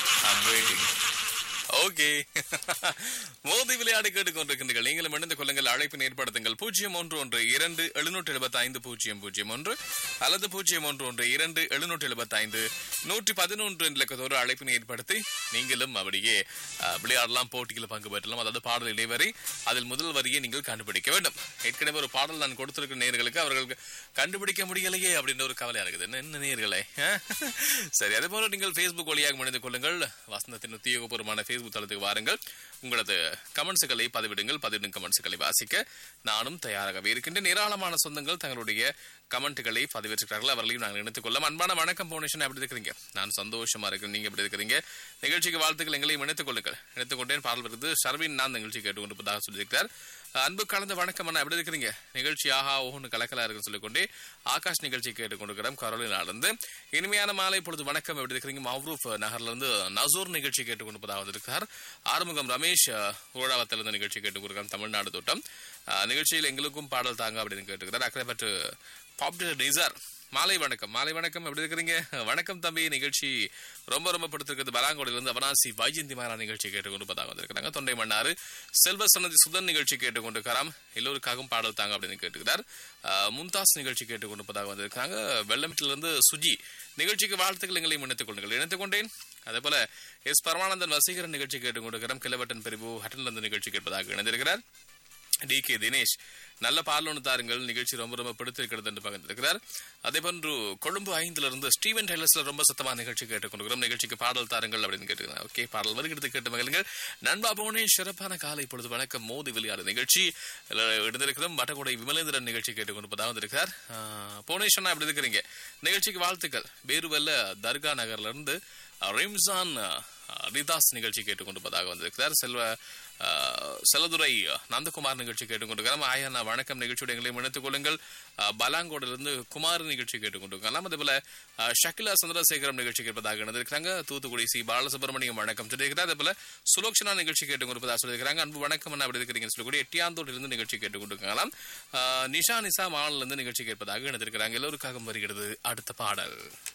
I'm waiting okay மோதி விளையாடி கேட்டுக்கொண்டிருக்கின்றீர்கள் நீங்களும் இணைந்து கொள்ளுங்கள் அழைப்பினை ஏற்படுத்துங்கள் பூஜ்ஜியம் ஒன்று ஒன்று இரண்டு எழுநூற்றி எழுபத்தி ஐந்து பூஜ்ஜியம் பூஜ்ஜியம் ஒன்று அல்லது பூஜ்ஜியம் ஒன்று ஒன்று இரண்டு எழுநூற்றி எழுபத்தி ஐந்து நூற்றி பதினொன்று இலக்கத்தோடு அழைப்பினை ஏற்படுத்தி நீங்களும் அப்படியே அஹ், விளையாடலாம் போட்டியில் பங்கு பெற்றலாம் அதாவது பாடல் இடைவரை அதில் முதல் வரியை நீங்கள் கண்டுபிடிக்க வேண்டும் ஏற்கனவே ஒரு பாடல் நான் கொடுத்திருக்கிற நேர்களுக்கு அவர்களுக்கு கண்டுபிடிக்க முடியலையே அப்படின்ற ஒரு கவலையா இருக்குது என்ன- என்ன நேர்களே சரி அதே போல நீங்கள் ஃபேஸ்புக் வழியாக இணைந்து கொள்ளுங்கள் வசந்தத்தின் உத்தியோகபூர்வமான ஃபேஸ்புக் தளத்துக்கு வாருங்கள் உங்களது கமெண்ட்ஸுகளை பதிவிடுங்கள் பதிவிடும் கமெண்ட்ஸுகளை வாசிக்க நானும் தயாராகவே இருக்கின்றேன் ஏராளமான சொந்தங்கள் தங்களுடைய கமெண்ட்டுகளை பதிவிட்டிருக்கிறார்கள் அவர்களையும் நாங்கள் இணைத்துக் கொள்ளலாம் அன்பான வணக்கம் போனேஷன் எப்படி இருக்கிறீங்க நான் சந்தோஷமா இருக்கிறேன் நீங்க எப்படி இருக்கிறீங்க நிகழ்ச்சிக்கு வாழ்த்துக்கள் எங்களையும் இணைத்துக் கொள்ளுங்கள் இணைத்துக் கொண்டேன் பாடல் வருது ஷர்வின் நான் நிகழ்ச்சி கேட்டுக்கொண்டிருப்பதாக சொல்லியிருக்கிறார் அன்பு கலந்த வணக்கம் அண்ணா எப்படி இருக்கிறீங்க நிகழ்ச்சி ஆஹா ஓஹுன்னு கலக்கலா இருக்குன்னு சொல்லிக்கொண்டே ஆகாஷ் நிகழ்ச்சி கேட்டுக்கொண்டிருக்கிறோம் கரோலினால இருந்து இனிமையான மாலை பொழுது வணக்கம் எப்படி இருக்கிறீங்க மவ்ரூப் நகர்ல இருந்து நசூர் நிகழ்ச்சி கேட்டுக்கொண்டிருப்பதாக வந்திருக்கிறார் ஆறுமுகம் ரமேஷ் ஊழாவத்திலிருந்து நிகழ்ச்சி கேட்டுக்கொண்டிருக்கிறோம் தமிழ்நாடு தோட்டம் அஹ், நிகழ்ச்சியில் எங்களுக்கும் பாடல் தாங்க அப்படின்னு கேட்டுக்கிறார் அக்கறைப்பட்டு பாப்டர் நிசார் மாலை வணக்கம் மாலை வணக்கம் எப்படி இருக்கிறீங்க வணக்கம் தம்பி நிகழ்ச்சி ரொம்ப ரொம்ப பிடித்திருக்கிறது பலாங்கோடிலிருந்து அவனாசி வைஜந்தி மாறா நிகழ்ச்சி கேட்டுக்கொண்டிருப்பதாக வந்திருக்கிறாங்க தொண்டை மன்னாறு செல்வ சன்னதி சுதன் நிகழ்ச்சி கேட்டுக்கொண்டிருக்கிறாம் எல்லோருக்காகவும் பாடல் தாங்க அப்படின்னு கேட்டுக்கிறார் அஹ், மும்தாஸ் நிகழ்ச்சி கேட்டுக்கொண்டிருப்பதாக வந்திருக்காங்க வெள்ளமிட்டிலிருந்து சுஜி நிகழ்ச்சிக்கு வாழ்த்துக்கள் எங்களையும் இணைத்துக் கொள்ளுங்கள் இணைத்துக் கொண்டேன் அதே போல எஸ் பரமானந்தன் வசீகரன் நிகழ்ச்சி கேட்டுக்கொண்டிருக்கிறோம் கிளவட்டன் பிரிவு ஹட்டன்லிருந்து நிகழ்ச்சி கேட்பதாக இணைந்திருக்கிறார் டி கே தினேஷ் நல்ல பாடல் ஒன்று தாருங்கள் நிகழ்ச்சி ரொம்ப ரொம்ப பிடித்திருக்கிறது என்று பகிர்ந்திருக்கிறார் அதே போன்று கொழும்பு ஐந்துல இருந்து ஸ்டீவன் டெய்லர்ஸ்ல ரொம்ப சத்தமா நிகழ்ச்சி கேட்டுக்கொண்டிருக்கிறோம் நிகழ்ச்சிக்கு பாடல் தாருங்கள் அப்படின்னு கேட்டுக்கிறேன் ஓகே பாடல் வருகிறது கேட்டு மகிழுங்கள் நண்பா போனே சிறப்பான காலை பொழுது வணக்கம் மோதி விளையாடு நிகழ்ச்சி இதுல இருந்திருக்கிறோம் வட்டக்குடை விமலேந்திரன் நிகழ்ச்சி கேட்டுக்கொண்டிருப்பதாக வந்திருக்கிறார் புவனேஷ் அண்ணா எப்படி இருக்கிறீங்க நிகழ்ச்சிக்கு வாழ்த்துக்கள் பேருவல்ல தர்கா நகர்ல இருந்து ரிம்சான் ரிதாஸ் நிகழ்ச்சி கேட்டுக்கொண்டிருப்பதாக வந்திருக்கிறார் செல்வ அஹ், செல்லதுரை நந்தகுமார் நிகழ்ச்சி கேட்டுக்கொண்டிருக்கிறோம் ஆயா வணக்கம் நிகழ்ச்சியோட எங்களையும் இணைத்துக் கொள்ளுங்கள் அஹ், பலாங்கோடிலிருந்து குமார் நிகழ்ச்சி கேட்டுக்கொண்டிருக்கலாம் அதே போல அஹ், ஷக்கிலா சந்திரசேகரம் நிகழ்ச்சி கேட்பதாக இணைந்திருக்கிறாங்க தூத்துக்குடி சி பாலசுப்ரமணியம் வணக்கம் சொல்லியிருக்கிறார் அதே போல சுலோக்ஷனா நிகழ்ச்சி கேட்டுக்கொண்டிருப்பதாக சொல்லியிருக்கிறாங்க அன்பு வணக்கம் என்ன அப்படி இருக்கிறீங்கன்னு சொல்லக்கூடிய எட்டியாந்தோடு இருந்து நிகழ்ச்சி கேட்டுக்கொண்டிருக்கலாம் அஹ், நிஷா நிசா மாநில இருந்து நிகழ்ச்சி கேட்பதாக இணைந்திருக்கிறாங்க எல்லோருக்காகவும் வருகிறது அடுத்த பாடல்